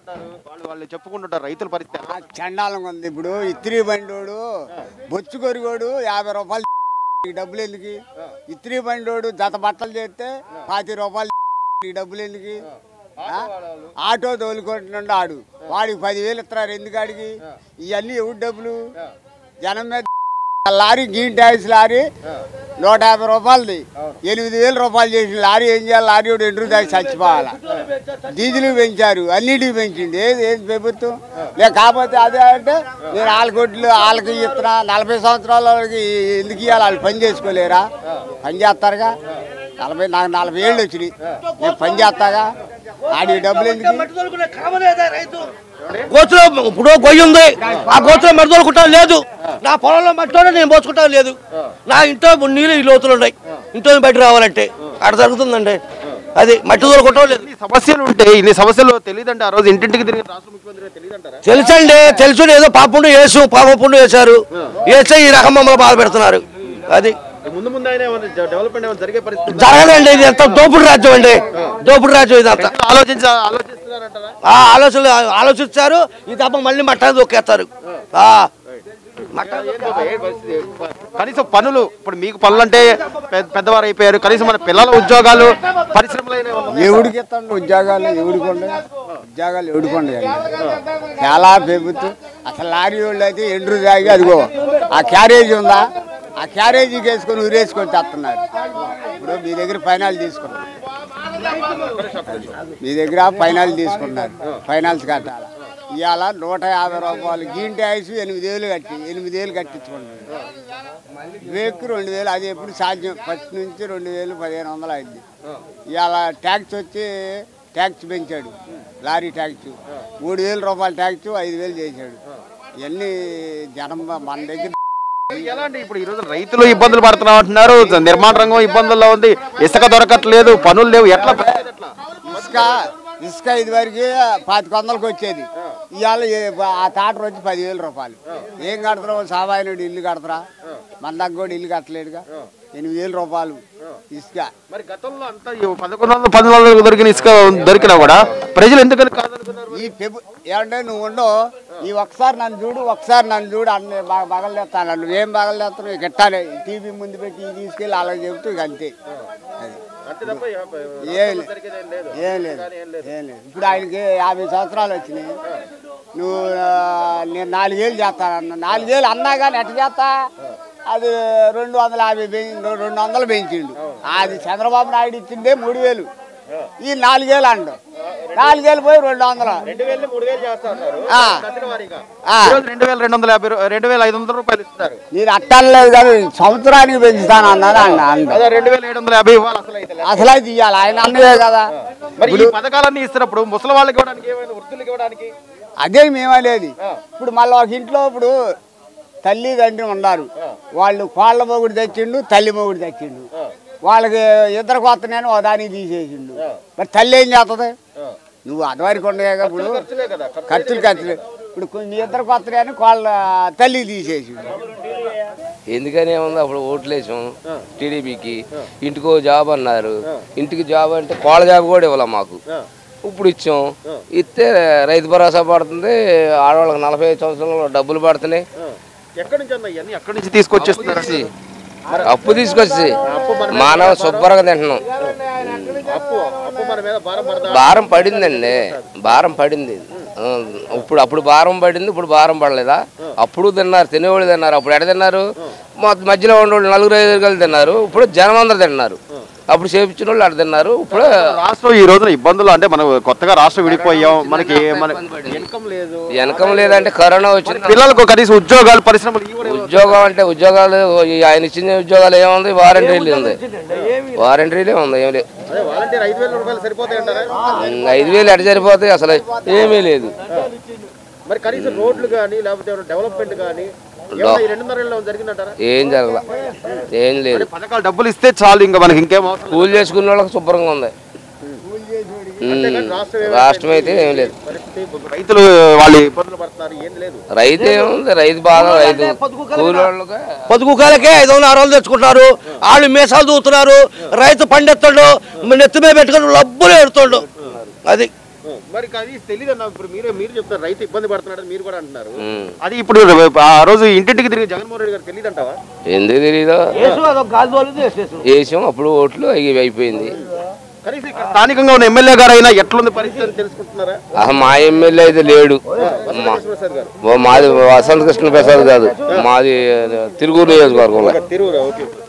అంటారు వాళ్ళు వాళ్ళు చెప్పుకుంటుంటారు రైతుల పరిస్థితి ఎలా? ఆ చండాలంగా ఉంది ఇప్పుడు ఇత్రి బండోడు బొచ్చు కొరిగోడు యాభై రూపాయలు ఈ డబ్బులు ఎందుకు ఇత్రి బండోడు జత బట్టలు చేస్తే పాతి రూపాయలు ఈ డబ్బులు ఎందుకు ఆ? ఆటో తోలుకుంటున్నాడు ఆడు వాడికి పదివేలు ఇస్తున్నారు ఎందుకు ఆడికి ఇవన్నీ ఎవరి డబ్బులు జనం మీద లారీ గీన్ ట్యాక్స్ లారీ నూట యాభై రూపాయలది ఎనిమిది వేల రూపాయలు చేసిన లారీ ఏం చేయాలి లారీ ఒకటి ఎండ్రు దాకా చచ్చిపోవాలి డీజిల్ పెంచారు అన్నిటికి పెంచింది ఏది ఏది ప్రభుత్వం లేక కాకపోతే అదే అంటే నేను వాళ్ళ కొట్లు వాళ్ళకి ఇస్తున్నా నలభై సంవత్సరాల వాళ్ళకి ఎందుకు ఇవ్వాలి వాళ్ళు పని చేసుకోలేరా పని చేస్తారుగా నలభై నాకు నలభై ఏళ్ళు వచ్చినాయి నేను పని చేస్తాగా ఆడి డబ్బులు ఎందుకు గోతులో ఇప్పుడు గొయ్యి ఉంది ఆ గోతులో మట్టి తోలుకుంటా లేదు నా పొలంలో మట్టిలోనే నేను పోసుకుంటా లేదు నా ఇంట్లో నీళ్ళు ఈ లోతులు ఉన్నాయి ఇంట్లో బయట రావాలంటే అక్కడ జరుగుతుందండి అది మట్టి తోలుకుంటాం లేదు ఇన్ని సమస్యలు ఉంటే ఇన్ని సమస్యలు తెలియదంటే ఆ రోజు ఇంటింటికి తిరిగి రాష్ట్ర ముఖ్యమంత్రి తెలియదంటారా తెలుసండి తెలుసు ఏదో పాపండు వేసు పాపపుండు వేశారు వేస్తే ఈ రకం మమ్మల్ని బాధ పెడుతున్నారు అది ముందు ముందు అయినా డెవలప్మెంట్ ఏమైనా జరిగే పరిస్థితి జరగదండి ఇది ఎంత దోపుడు రాజ్యం అండి దోపుడు రాజ్యం ఇదంతా ప్రజలు ఆలోచించ ఆలోచిస్తున్నారంటారా ఆ ఆలోచనలు ఆలోచిస్తారు ఈ తప్ప మళ్ళీ మట్టాన్ని దొక్కేస్తారు ఆ. మట్టాన్ని ఏం బాబా, ఏ పరిస్థితి? కనీసం పనులు ఇప్పుడు మీకు పనులు అంటే పెద్ద- పెద్దవారు అయిపోయారు కనీసం మన పిల్లల ఉద్యోగాలు పరిశ్రమలు అయినా ఏమన్నా ఎవడికి ఇస్తాడు ఉద్యోగాలు ఎవడికి ఉండవు ఉద్యోగాలు ఎవడికి ఉండవు చాలా ప్రభుత్వం అసలు లారీ వాళ్ళు అయితే ఎండ్రు తాగి అదిగో ఆ క్యారేజీ ఉందా ఆ క్యారేజీకి వేసుకొని ఊరేసుకొని తెస్తున్నారు ఇప్పుడు మీ దగ్గర ఫైనాల్ తీసుకున్నారు మీ దగ్గర ఫైనాల్ తీసుకున్నారు ఫైనాల్స్ కట్టాలి ఇవాళ నూట యాభై రూపాయలు గీన్ ట్యాక్స్ ఎనిమిది వేలు కట్టి ఎనిమిది వేలు కట్టించుకుంటున్నారు రేకు రెండు వేలు అది ఎప్పుడు సాధ్యం ఫస్ట్ నుంచి రెండు వేలు పదిహేను వందలు అయింది ఇవాళ ట్యాక్స్ వచ్చి ట్యాక్స్ పెంచాడు లారీ ట్యాక్స్ మూడు వేల రూపాయల ట్యాక్స్ ఐదు వేలు చేశాడు ఇవన్నీ జనం మన దగ్గర ఎలా అంటే ఇప్పుడు ఈ రోజు రైతులు ఇబ్బందులు పడుతున్నాం అంటున్నారు నిర్మాణ రంగం ఇబ్బందుల్లో ఉంది ఇసుక దొరకట్లేదు పనులు లేవు ఎట్లా పరిస్థితి ఎట్లా? ఇసుక ఇసుక ఇదివరకు పాతిక వందలకు వచ్చేది ఇవాళ ఏ- ఆ తాటర్ వచ్చి పదివేల రూపాయలు ఏం కడతారా సామాన్యుడు ఇల్లు కడతారా మన దగ్గర కూడా ఇల్లు కట్టలేడుగా ఎనిమిది వేల రూపాయలు ఇసుక మరి గతంలో అంతా ఈ పదకొండు వందలు పన్నెండు వందలు దొరికిన ఇసుక దొరికినా కూడా ప్రజలు ఎందుకని కాదనుకున్నారు ఈ పెబు ఏమంటే నువ్వు ఉండవు ఈ ఒకసారి నన్ను చూడు ఒకసారి నన్ను చూడు అన్ని బాగా బగలేస్తాను నువ్వు ఏం బగలేస్తాను గిట్టాలి టీవీ ముందు పెట్టి ఇది తీసుకెళ్ళి అలా చెబుతూ ఇక అంతే అది అంతే తప్ప ఏం లేదు ఏం లేదు ఏం లేదు ఇప్పుడు ఆయనకి యాభై సంవత్సరాలు వచ్చినాయి నువ్వు ఆ, నేను నాలుగేళ్ళు చేస్తానన్నా నాలుగేళ్ళు అన్నా కానీ ఎట్ట చేస్తా అది రెండు వందల యాభై పెంచి రెండు వందలు పెంచిండు అది చంద్రబాబు నాయుడు ఇచ్చిందే మూడు వేలు ఈ నాలుగేళ్ళు అండు నాలుగేళ్ళు పోయి రెండు వందలు రెండు వేలు మూడు వేలు చేస్తా ఉన్నారు ఆ. దశల వారీగా. ఆ. ఈ రోజు రెండు వేల రెండు వందల యాభై రూ- రెండు వేల ఐదు వందల రూపాయలు ఇస్తున్నారు నేను అట్టలేదు కానీ సంవత్సరానికి పెంచుతాను అన్నాడు అన్న అండ అదే రెండు వేల ఏడు వందల యాభై ఇవ్వాలి అసలు అయితే అసలు అయితే ఇవ్వాలి ఆయన అన్నదే కదా మరి ఈ పథకాలన్నీ ఇస్తున్నప్పుడు ముసలి వాళ్ళకి ఇవ్వడానికి ఏమైనా వృద్ధులకి ఇవ్వడానికి అదే మేమనేది ఇప్పుడు మళ్ళీ ఒక ఇంట్లో ఇప్పుడు తల్లి తండ్రి ఉన్నారు వాళ్ళు కోళ్ళ మొగుడు తెచ్చిండు తల్లి మొగుడు తెచ్చిండు వాళ్ళకి ఇద్దరు కొత్తనేను ఒక దానికి తీసేసిండు మరి తల్లి ఏం చేస్తుంది నువ్వు అదివరకు ఉండగా ఇప్పుడు ఖర్చులే కదా ఖర్చులు ఖర్చులు ఇప్పుడు కొన్ని మీ ఇద్దరు కొత్తనే అని కోళ్ళ తల్లి తీసేసిండు ఎందుకని ఉంది అప్పుడు ఓట్లు వేసాం టీడీపీకి ఇంటికో జాబ్ అన్నారు ఇంటికి జాబ్ అంటే కోళ్ళ జాబ్ కూడా ఇవ్వాల మాకు ఇప్పుడు ఇచ్చాం ఇస్తే రైతు భరోసా పడుతుంది ఆడవాళ్ళకి నలభై ఐదు సంవత్సరాలు డబ్బులు పడుతున్నాయి ఎక్కడి నుంచి అన్న ఇవన్నీ ఎక్కడి నుంచి తీసుకొచ్చేస్తున్నారు వచ్చి అప్పు తీసుకొచ్చి మానవ శుభ్రంగా తింటున్నాం అప్పు అప్పు మన మీద భారం పడదా భారం పడిందండి భారం పడింది ఆ, ఇప్పుడు అప్పుడు భారం పడింది ఇప్పుడు భారం పడలేదా అప్పుడు తిన్నారు తినేవాళ్ళు తిన్నారు అప్పుడు ఎడ తిన్నారు మొత్తం మధ్యలో ఉండేవాళ్ళు నలుగురు ఐదుగురు కలిసి తిన్నారు ఇప్పుడు జనం అందరు తిన్నారు అప్పుడు చేపించిన వాళ్ళు అక్కడ తిన్నారు ఇప్పుడు రాష్ట్రం ఈ రోజున ఇబ్బందులు అంటే మనం కొత్తగా రాష్ట్రం విడిపోయాం మనకి మన ఇన్కమ్ లేదు వెనకం లేదంటే కరోనా వచ్చింది పిల్లలకు కనీసం ఉద్యోగాలు పరిశ్రమలు ఇవి కూడా ఉద్యోగం అంటే ఉద్యోగాలు ఈ ఆయన ఇచ్చిన ఉద్యోగాలు ఏముంది వారంటీలు ఉంది వారంటీలే ఉంది ఏం లేదు అదే వాలంటీర్ ఐదు వేల రూపాయలు సరిపోతాయి అంటారా ఉమ్, ఐదు వేలు ఎట సరిపోతాయి అసలు ఏమీ లేదు మరి కనీసం రోడ్లు కానీ లేకపోతే ఏమైనా డెవలప్మెంట్ కానీ ఏమైనా ఈ రెండున్నర ఏళ్ళలో జరిగిందంటారా ఏం జరగల ఏం లేదు పథకాలు డబ్బులు ఇస్తే చాలు ఇంకా మనకి ఇంకేం అవసరం కూలి చేసుకున్న వాళ్ళకి శుభ్రంగా ఉంది ఉమ్, రాష్ట్రం అయితే ఏం లేదు పరిస్థితి రైతులు వాళ్ళు ఇబ్బందులు పడుతున్నారు ఏం లేదు రైతు ఏముంది రైతు బాగా రైతు కూలి వాళ్ళకి పొదుగుకాలకే ఐదు వందలు ఆరు వందలు తెచ్చుకుంటున్నారు వాళ్ళు మీసాలు దూతున్నారు రైతు పండెత్తాడు నెత్తి మీద పెట్టుకుని లబ్బులు ఎడుతాడు అది మరి అది తెలియదు అన్న ఇప్పుడు మీరే మీరు చెప్తారు రైతు ఇబ్బంది పడుతున్నాడని మీరు కూడా అంటున్నారు ఉమ్. అది ఇప్పుడు ఆ రోజు ఇంటింటికి తిరిగి జగన్మోహన్ రెడ్డి గారు తెలియదు అంటావా ఎందుకు తెలీదో వేసు అదొక గాలి తోలింది వేసేసు వేసాం అప్పుడు ఓట్లు అవి అయిపోయింది కనీసం ఇక్కడ స్థానికంగా ఉన్న ఎమ్మెల్యే గారు అయినా ఎట్లుంది పరిస్థితి అని తెలుసుకుంటున్నారా అసలు మా ఎమ్మెల్యే అయితే లేడు మా- ప్రసాద్ గారు ఓ మాది వసంత కృష్ణ ప్రసాద్ కాదు మాది తిరుగురు నియోజకవర్గంలో తిరువురా ఓకే